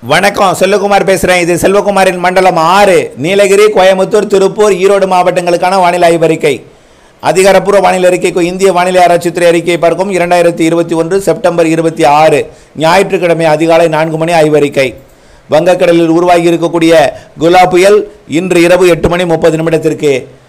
வணக்கம் செல்வகுமார் பேசுகிறேன் இது செல்வகுமாரின் மண்டலம் ஆறு நீலகிரி கோயம்புத்தூர் திருப்பூர் ஈரோடு மாவட்டங்களுக்கான வானிலை ஆய்வறிக்கை அதிகாரப்பூர்வ வானிலை அறிக்கைக்கு இந்திய வானிலை ஆராய்ச்சித்துறை அறிக்கையை பார்க்கும் இரண்டாயிரத்தி இருபத்தி ஒன்று செப்டம்பர் இருபத்தி ஆறு ஞாயிற்றுக்கிழமை அதிகாலை நான்கு மணி ஆய்வறிக்கை வங்கக்கடலில் உருவாகி இருக்கக்கூடிய குலா புயல் இன்று இரவு எட்டு மணி முப்பது நிமிடத்திற்கு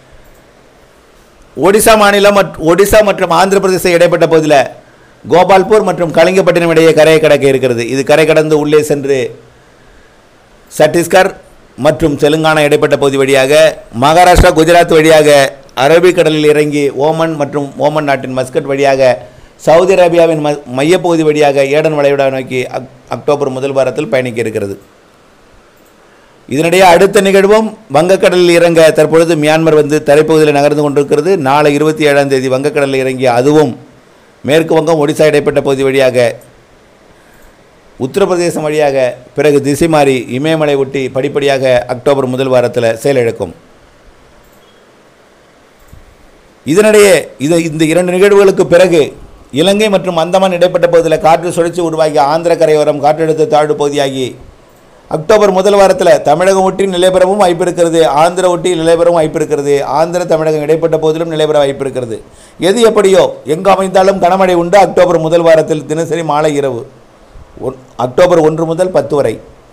ஒடிசா மாநிலம் மற்- ஒடிசா மற்றும் ஆந்திர பிரதேச இடைப்பட்ட பகுதியில் கோபால்பூர் மற்றும் கலிங்கப்பட்டினம் இடையே கரையை கடக்க இருக்கிறது இது கரை கடந்து உள்ளே சென்று சத்தீஸ்கர் மற்றும் தெலுங்கானா இடைப்பட்ட பகுதி வழியாக மகாராஷ்டிரா குஜராத் வழியாக அரபிக்கடலில் இறங்கி ஓமன் மற்றும் ஓமன் நாட்டின் மஸ்கட் வழியாக சவுதி அரேபியாவின் ம மையப்பகுதி வழியாக ஏடன் வளைகுடா நோக்கி அக் அக்டோபர் முதல் வாரத்தில் பயணிக்க இருக்கிறது இதனிடையே அடுத்த நிகழ்வும் வங்கக்கடலில் இறங்க தற்பொழுது மியான்மர் வந்து தரைப்பகுதியில் நகர்ந்து கொண்டிருக்கிறது நாளை இருபத்தி ஏழாம் தேதி வங்கக்கடலில் இறங்கி அதுவும் மேற்கு வங்கம் ஒடிசா இடைப்பட்ட பகுதி வழியாக உத்தரப்பிரதேசம் வழியாக பிறகு திசை மாறி இமயமலை ஒட்டி படிப்படியாக அக்டோபர் முதல் வாரத்தில் செயலிழக்கும் இதனிடையே இது இந்த இரண்டு நிகழ்வுகளுக்கு பிறகு இலங்கை மற்றும் அந்தமான் இடைப்பட்ட பகுதியில் காற்று சுழற்சி உருவாகி ஆந்திர கரையோரம் காற்றழுத்த தாழ்வு பகுதியாகி அக்டோபர் முதல் வாரத்தில் தமிழகம் ஒட்டி நிலைபெறவும் வாய்ப்பு இருக்கிறது ஆந்திர ஒட்டி நிலைபெறவும் வாய்ப்பு இருக்கிறது ஆந்திர தமிழகம் இடைப்பட்ட போதிலும் நிலைபெற வாய்ப்பு இருக்கிறது எது எப்படியோ எங்கு அமைந்தாலும் கனமழை உண்டு அக்டோபர் முதல் வாரத்தில் தினசரி மாலை இரவு ஒன்- அக்டோபர் ஒன்று முதல் பத்து வரை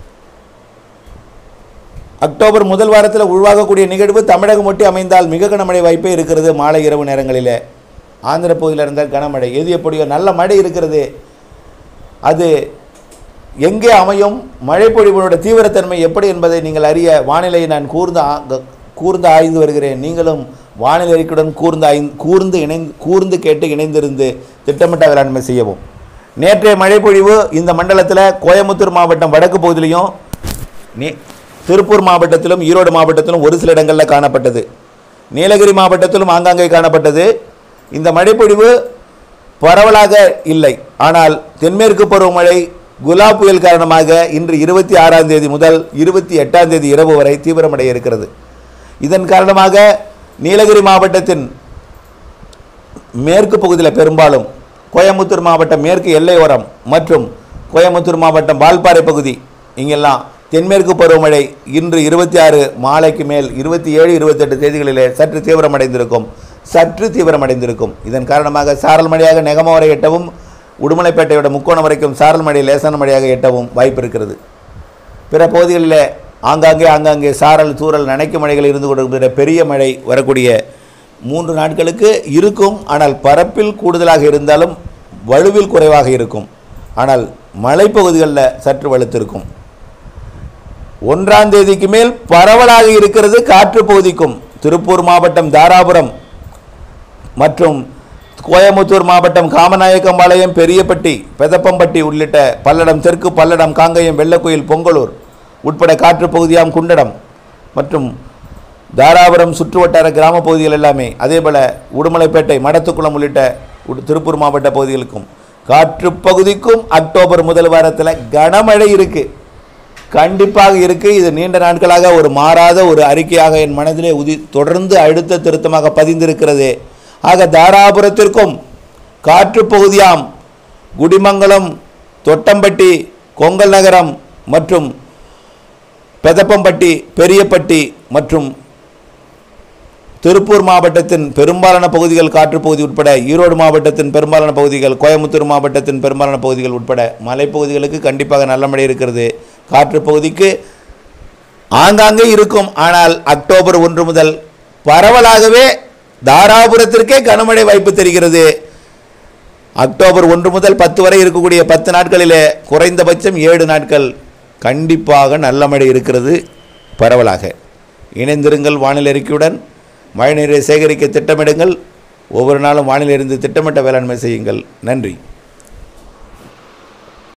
அக்டோபர் முதல் வாரத்தில் உருவாகக்கூடிய நிகழ்வு தமிழகம் ஒட்டி அமைந்தால் மிக கனமழை வாய்ப்பே இருக்கிறது மாலை இரவு நேரங்களில் ஆந்திர பகுதியில் இருந்த கனமழை எது எப்படியோ நல்ல மழை இருக்கிறது அது எங்கே அமையும் மழைப்பொழிவினோட தீவிரத்தன்மை எப்படி என்பதை நீங்கள் அறிய வானிலையை நான் கூர்ந்து ஆ- க- கூர்ந்து ஆய்ந்து வருகிறேன் நீங்களும் வானிலை அறிக்கையுடன் கூர்ந்து ஆய்ந்து கூர்ந்து இணைந்து கூர்ந்து கேட்டு இணைந்திருந்து திட்டமிட்ட வேளாண்மை செய்யவும் நேற்றைய மழைப்பொழிவு இந்த மண்டலத்தில் கோயம்புத்தூர் மாவட்டம் வடக்கு பகுதியிலையும் நே திருப்பூர் மாவட்டத்திலும் ஈரோடு மாவட்டத்திலும் ஒரு சில இடங்களில் காணப்பட்டது நீலகிரி மாவட்டத்திலும் ஆங்காங்கே காணப்பட்டது இந்த மழைப்பொழிவு பரவலாக இல்லை ஆனால் தென்மேற்கு பருவமழை குலா புயல் காரணமாக இன்று இருபத்தி ஆறாம் தேதி முதல் இருபத்தி எட்டாம் தேதி இரவு வரை தீவிரமடைய இருக்கிறது இதன் காரணமாக நீலகிரி மாவட்டத்தின் மேற்கு பகுதியில் பெரும்பாலும் கோயம்புத்தூர் மாவட்டம் மேற்கு எல்லையோரம் மற்றும் கோயம்புத்தூர் மாவட்டம் வால்பாறை பகுதி இங்கெல்லாம் தென்மேற்கு பருவமழை இன்று இருபத்தி ஆறு மாலைக்கு மேல் இருபத்தி ஏழு இருபத்தெட்டு தேதிகளிலே சற்று தீவிரமடைந்திருக்கும் சற்று தீவிரமடைந்திருக்கும் இதன் காரணமாக சாரல் மழையாக நெகம வரை எட்டவும் உடுமலைப்பேட்டையோட முக்கோணம் வரைக்கும் சாரல் மழை லேசான மழையாக எட்டவும் வாய்ப்பு இருக்கிறது பிற பகுதிகளில் ஆங்காங்கே ஆங்காங்கே சாரல் தூறல் நனைக்கும் மழைகள் இருந்து கொண்டிருக்கிற பெரிய மழை வரக்கூடிய மூன்று நாட்களுக்கு இருக்கும் ஆனால் பரப்பில் கூடுதலாக இருந்தாலும் வலுவில் குறைவாக இருக்கும் ஆனால் மலைப்பகுதிகளில் சற்று வலுத்திருக்கும் ஒன்றாம் தேதிக்கு மேல் பரவலாக இருக்கிறது காற்று பகுதிக்கும் திருப்பூர் மாவட்டம் தாராபுரம் மற்றும் கோயம்புத்தூர் மாவட்டம் காமநாயக்கம்பாளையம் பெரியப்பட்டி பெதப்பம்பட்டி உள்ளிட்ட பல்லடம் தெற்கு பல்லடம் காங்கயம் வெள்ளக்கோயில் பொங்கலூர் உட்பட காற்று பகுதியாம் குண்டடம் மற்றும் தாராபுரம் சுற்றுவட்டார கிராம பகுதிகள் எல்லாமே அதேபோல் உடுமலைப்பேட்டை மடத்துக்குளம் உள்ளிட்ட உடு- திருப்பூர் மாவட்ட பகுதிகளுக்கும் காற்று பகுதிக்கும் அக்டோபர் முதல் வாரத்தில் கனமழை இருக்குது கண்டிப்பாக இருக்கு இது நீண்ட நாட்களாக ஒரு மாறாத ஒரு அறிக்கையாக என் மனதிலே உதி தொடர்ந்து அழுத்த திருத்தமாக பதிந்திருக்கிறது ஆக தாராபுரத்திற்கும் காற்று பகுதியாம் குடிமங்கலம் தொட்டம்பட்டி கொங்கல் நகரம் மற்றும் பெதப்பம்பட்டி பெரியப்பட்டி மற்றும் திருப்பூர் மாவட்டத்தின் பெரும்பாலான பகுதிகள் காற்றுப் பகுதி உட்பட ஈரோடு மாவட்டத்தின் பெரும்பாலான பகுதிகள் கோயம்புத்தூர் மாவட்டத்தின் பெரும்பாலான பகுதிகள் உட்பட மலைப்பகுதிகளுக்கு கண்டிப்பாக நல்ல மழை இருக்கிறது காற்றுப் பகுதிக்கு ஆங்காங்கே இருக்கும் ஆனால் அக்டோபர் ஒன்று முதல் பரவலாகவே தாராபுரத்திற்கே கனமழை வாய்ப்பு தெரிகிறது அக்டோபர் ஒன்று முதல் பத்து வரை இருக்கக்கூடிய பத்து நாட்களிலே குறைந்தபட்சம் ஏழு நாட்கள் கண்டிப்பாக நல்ல மழை இருக்கிறது பரவலாக இணைந்திருங்கள் வானிலை அறிக்கையுடன் மழைநீரை சேகரிக்க திட்டமிடுங்கள் ஒவ்வொரு நாளும் வானிலை இருந்து திட்டமிட்ட வேளாண்மை செய்யுங்கள் நன்றி